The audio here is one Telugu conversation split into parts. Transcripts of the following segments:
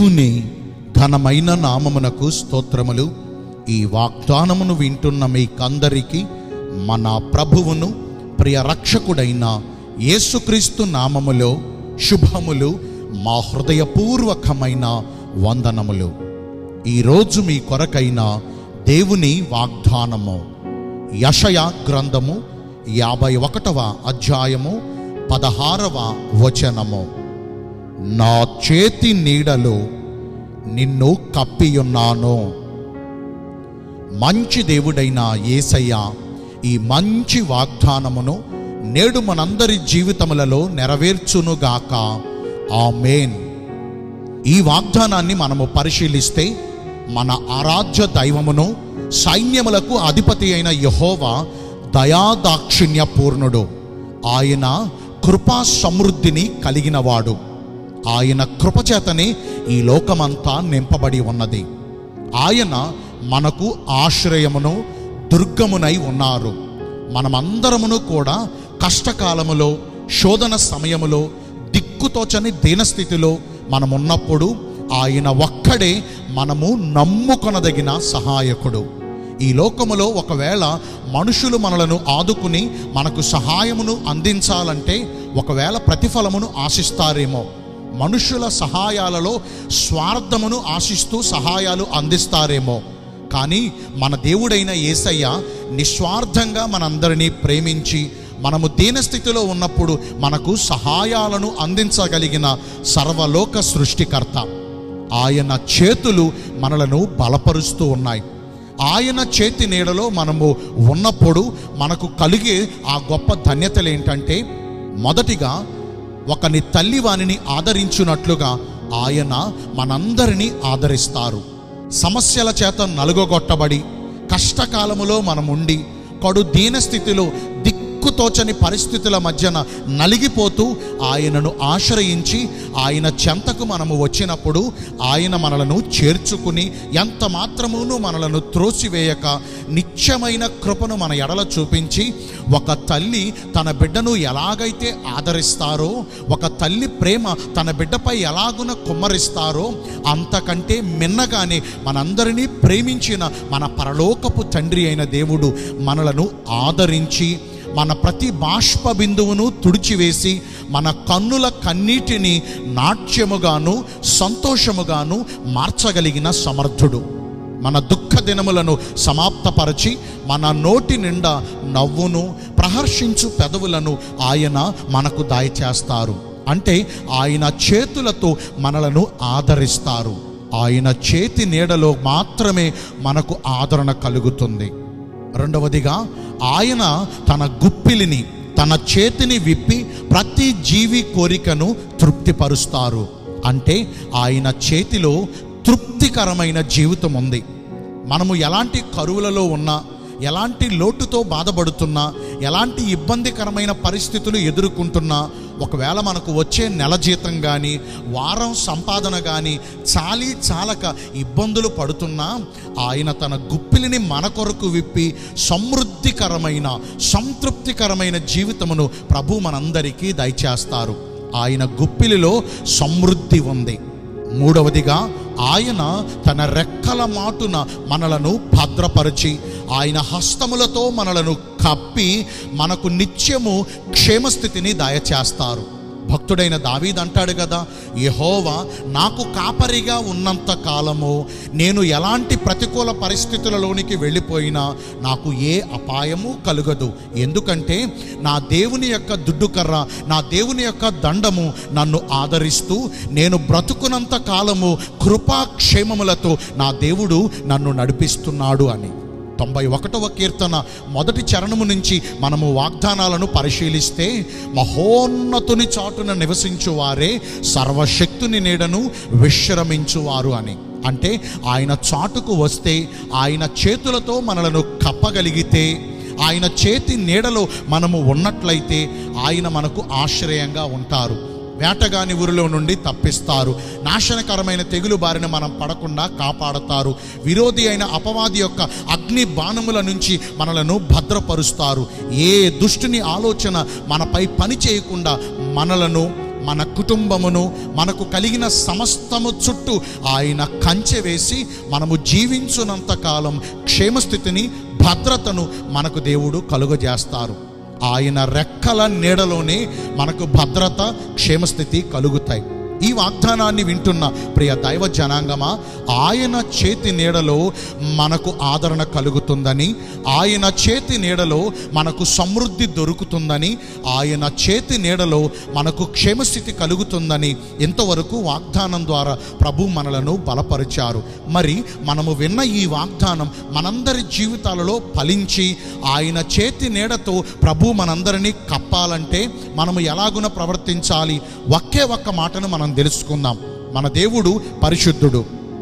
దేవుని ఘనమైన నామమునకు స్తోత్రములు ఈ వాగ్దానమును వింటున్న మీకందరికీ మన ప్రభువును ప్రియ రక్షకుడైన యేసుక్రీస్తు నామములో శుభములు మా హృదయపూర్వకమైన వందనములు ఈరోజు మీ కొరకైన దేవుని వాగ్దానము యషయ గ్రంథము యాభై ఒకటవ అధ్యాయము పదహారవ వచనము నా చేతి నీడలో నిన్ను కప్పియున్నాను మంచి దేవుడైన యేసయ్య ఈ మంచి వాగ్దానమును నేడు మనందరి జీవితములలో నెరవేర్చునుగాక ఆమేన్ ఈ వాగ్దానాన్ని మనము పరిశీలిస్తే మన ఆరాధ్య దైవమును సైన్యములకు అధిపతి అయిన యహోవా దయాదాక్షిణ్య పూర్ణుడు ఆయన కృపా సమృద్ధిని కలిగినవాడు ఆయన కృపచేతనే ఈ లోకమంతా నింపబడి ఉన్నది ఆయన మనకు ఆశ్రయమును దుర్గమునై ఉన్నారు మనమందరమును కూడా కష్టకాలములో శోధన సమయములో దిక్కుతోచని దీనస్థితిలో మనమున్నప్పుడు ఆయన ఒక్కడే మనము నమ్ముకొనదగిన సహాయకుడు ఈ లోకములో ఒకవేళ మనుషులు మనలను ఆదుకుని మనకు సహాయమును అందించాలంటే ఒకవేళ ప్రతిఫలమును ఆశిస్తారేమో మనుషుల సహాయాలలో స్వార్థమును ఆశిస్తూ సహాయాలు అందిస్తారేమో కానీ మన దేవుడైన యేసయ్య నిస్వార్థంగా మనందరినీ ప్రేమించి మనము దీనస్థితిలో ఉన్నప్పుడు మనకు సహాయాలను అందించగలిగిన సర్వలోక సృష్టికర్త ఆయన చేతులు మనలను బలపరుస్తూ ఉన్నాయి ఆయన చేతి నీడలో మనము ఉన్నప్పుడు మనకు కలిగే ఆ గొప్ప ధన్యతలు ఏంటంటే మొదటిగా ఒకని తల్లి వానిని ఆదరించున్నట్లుగా ఆయన మనందరినీ ఆదరిస్తారు సమస్యల చేత నలుగొట్టబడి కష్టకాలములో మనం ఉండి కడు దీనస్థితిలో దిక్కుతోచని పరిస్థితుల మధ్యన నలిగిపోతూ ఆయనను ఆశ్రయించి ఆయన చెంతకు మనము వచ్చినప్పుడు ఆయన మనలను చేర్చుకుని ఎంత మాత్రమును మనలను త్రోసివేయక నిత్యమైన కృపను మన ఎడల చూపించి ఒక తల్లి తన బిడ్డను ఎలాగైతే ఆదరిస్తారో ఒక తల్లి ప్రేమ తన బిడ్డపై ఎలాగున కుమ్మరిస్తారో అంతకంటే మిన్నగానే మనందరినీ ప్రేమించిన మన పరలోకపు తండ్రి అయిన దేవుడు మనలను ఆదరించి మన ప్రతి బాష్ప బిందువును తుడిచివేసి మన కన్నుల కన్నీటిని నాట్యముగాను సంతోషముగాను మార్చగలిగిన సమర్థుడు మన దుఃఖ దినములను సమాప్తపరచి మన నోటి నిండా నవ్వును ప్రహర్షించు పెదవులను ఆయన మనకు దయచేస్తారు అంటే ఆయన చేతులతో మనలను ఆదరిస్తారు ఆయన చేతి నీడలో మాత్రమే మనకు ఆదరణ కలుగుతుంది రెండవదిగా ఆయన తన గుప్పిలిని తన చేతిని విప్పి ప్రతి జీవి కోరికను తృప్తిపరుస్తారు అంటే ఆయన చేతిలో తృప్తికరమైన జీవితం ఉంది మనము ఎలాంటి కరువులలో ఉన్నా ఎలాంటి లోటుతో బాధపడుతున్నా ఎలాంటి ఇబ్బందికరమైన పరిస్థితులు ఎదుర్కొంటున్నా ఒకవేళ మనకు వచ్చే నెల జీతం కానీ వారం సంపాదన కానీ చాలీ చాలక ఇబ్బందులు పడుతున్నా ఆయన తన గుప్పిలిని మన కొరకు విప్పి సమృద్ధికరమైన సంతృప్తికరమైన జీవితమును ప్రభు మనందరికీ దయచేస్తారు ఆయన గుప్పిలిలో సమృద్ధి ఉంది మూడవదిగా ఆయన తన రెక్కల మాటున మనలను భద్రపరిచి ఆయన హస్తములతో మనలను కప్పి మనకు నిత్యము క్షేమస్థితిని దయచేస్తారు భక్తుడైన దావీద్ అంటాడు కదా యహోవా నాకు కాపరిగా ఉన్నంత కాలము నేను ఎలాంటి ప్రతికూల పరిస్థితులలోనికి వెళ్ళిపోయినా నాకు ఏ అపాయము కలుగదు ఎందుకంటే నా దేవుని యొక్క దుడ్డుకర్ర నా దేవుని యొక్క దండము నన్ను ఆదరిస్తూ నేను బ్రతుకునంత కాలము కృపాక్షేమములతో నా దేవుడు నన్ను నడిపిస్తున్నాడు అని తొంభై ఒకటవ కీర్తన మొదటి చరణము నుంచి మనము వాగ్దానాలను పరిశీలిస్తే మహోన్నతుని చాటున నివసించువారే సర్వశక్తుని నీడను విశ్రమించువారు అని అంటే ఆయన చాటుకు వస్తే ఆయన చేతులతో మనలను కప్పగలిగితే ఆయన చేతి నీడలో మనము ఉన్నట్లయితే ఆయన మనకు ఆశ్రయంగా ఉంటారు వేటగాని ఊరిలో నుండి తప్పిస్తారు నాశనకరమైన తెగులు బారిన మనం పడకుండా కాపాడతారు విరోధి అయిన అపవాది యొక్క అగ్ని బాణముల నుంచి మనలను భద్రపరుస్తారు ఏ దుష్టుని ఆలోచన మనపై పని చేయకుండా మనలను మన కుటుంబమును మనకు కలిగిన సమస్తము చుట్టూ ఆయన కంచె వేసి మనము జీవించునంత కాలం క్షేమస్థితిని భద్రతను మనకు దేవుడు కలుగజేస్తారు ఆయన రెక్కల నీడలోనే మనకు భద్రత క్షేమస్థితి కలుగుతాయి ఈ వాగ్దానాన్ని వింటున్న ప్రియ దైవ జనాంగమా ఆయన చేతి నీడలో మనకు ఆదరణ కలుగుతుందని ఆయన చేతి నీడలో మనకు సమృద్ధి దొరుకుతుందని ఆయన చేతి నీడలో మనకు క్షేమస్థితి కలుగుతుందని ఇంతవరకు వాగ్దానం ద్వారా ప్రభు మనలను బలపరిచారు మరి మనము విన్న ఈ వాగ్దానం మనందరి జీవితాలలో ఫలించి ఆయన చేతి నీడతో ప్రభు మనందరినీ కప్పాలంటే మనము ఎలాగున ప్రవర్తించాలి ఒకే ఒక్క మాటను మనం తెలుసుకుందాం మన దేవుడు పరిశుద్ధుడు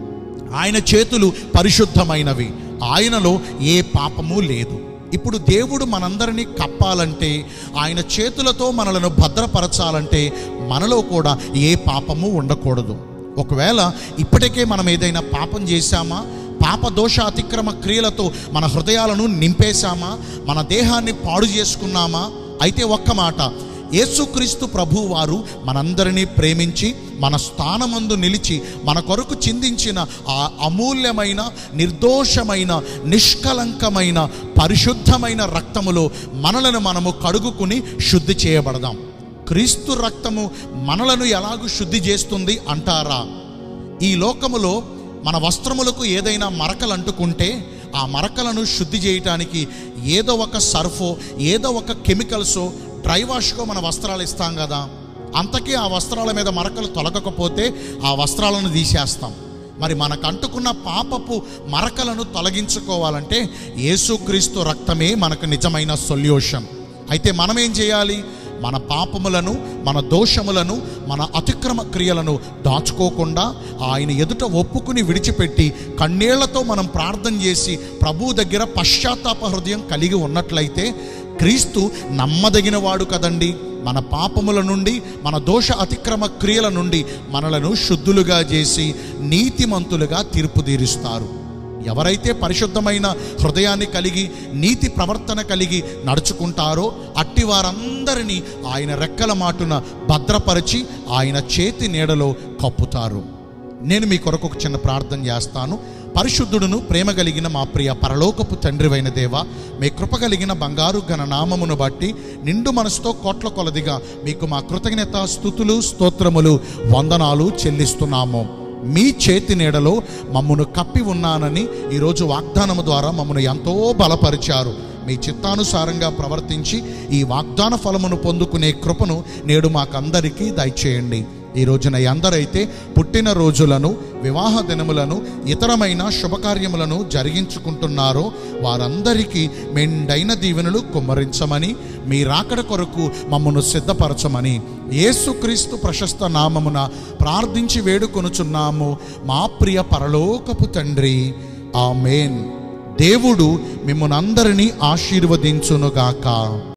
ఆయన చేతులు పరిశుద్ధమైనవి ఆయనలో ఏ పాపము లేదు ఇప్పుడు దేవుడు మనందరినీ కప్పాలంటే ఆయన చేతులతో మనలను భద్రపరచాలంటే మనలో కూడా ఏ పాపము ఉండకూడదు ఒకవేళ ఇప్పటికే మనం ఏదైనా పాపం చేశామా పాప దోష అతిక్రమ క్రియలతో మన హృదయాలను నింపేశామా మన దేహాన్ని పాడు చేసుకున్నామా అయితే ఒక్క మాట యేసుక్రీస్తు ప్రభు వారు మనందరినీ ప్రేమించి మన స్థానమందు నిలిచి మన కొరకు చిందించిన ఆ అమూల్యమైన నిర్దోషమైన నిష్కలంకమైన పరిశుద్ధమైన రక్తములో మనలను మనము కడుగుకుని శుద్ధి చేయబడదాం క్రీస్తు రక్తము మనలను ఎలాగూ శుద్ధి చేస్తుంది అంటారా ఈ లోకములో మన వస్త్రములకు ఏదైనా మరకలు అంటుకుంటే ఆ మరకలను శుద్ధి చేయటానికి ఏదో ఒక సర్ఫో ఏదో ఒక కెమికల్సో డ్రై వాష్కో మన వస్త్రాలు ఇస్తాం కదా అంతకీ ఆ వస్త్రాల మీద మరకలు తొలగకపోతే ఆ వస్త్రాలను తీసేస్తాం మరి మనకు అంటుకున్న పాపపు మరకలను తొలగించుకోవాలంటే యేసుక్రీస్తు రక్తమే మనకు నిజమైన సొల్యూషన్ అయితే మనం ఏం చేయాలి మన పాపములను మన దోషములను మన అతిక్రమ క్రియలను దాచుకోకుండా ఆయన ఎదుట ఒప్పుకుని విడిచిపెట్టి కన్నీళ్లతో మనం ప్రార్థన చేసి ప్రభు దగ్గర పశ్చాత్తాప హృదయం కలిగి ఉన్నట్లయితే క్రీస్తు నమ్మదగిన వాడు కదండి మన పాపముల నుండి మన దోష అతిక్రమ క్రియల నుండి మనలను శుద్ధులుగా చేసి నీతిమంతులుగా తీర్పు తీరుస్తారు ఎవరైతే పరిశుద్ధమైన హృదయాన్ని కలిగి నీతి ప్రవర్తన కలిగి నడుచుకుంటారో అట్టి వారందరినీ ఆయన రెక్కల మాటున భద్రపరిచి ఆయన చేతి నీడలో కప్పుతారు నేను మీ కొరకు ఒక చిన్న ప్రార్థన చేస్తాను పరిశుద్ధుడును ప్రేమ కలిగిన మా ప్రియ పరలోకపు తండ్రివైన దేవ మీ కృప కలిగిన బంగారు ఘన నామమును బట్టి నిండు మనసుతో కోట్ల కొలదిగా మీకు మా కృతజ్ఞత స్థుతులు స్తోత్రములు వందనాలు చెల్లిస్తున్నాము మీ చేతి నీడలో మమ్మను కప్పి ఉన్నానని ఈరోజు వాగ్దానము ద్వారా మమ్మను ఎంతో బలపరిచారు మీ చిత్తానుసారంగా ప్రవర్తించి ఈ వాగ్దాన ఫలమును పొందుకునే కృపను నేడు మాకందరికీ దయచేయండి ఈ రోజున ఎందరైతే పుట్టిన రోజులను వివాహ దినములను ఇతరమైన శుభకార్యములను జరిగించుకుంటున్నారో వారందరికీ మెండైన దీవెనలు కుమ్మరించమని మీ రాకడ కొరకు మమ్మను సిద్ధపరచమని యేసుక్రీస్తు ప్రశస్త నామమున ప్రార్థించి వేడుకొనుచున్నాము మా ప్రియ పరలోకపు తండ్రి ఆమేన్ దేవుడు మిమ్మల్ని అందరినీ ఆశీర్వదించునుగాక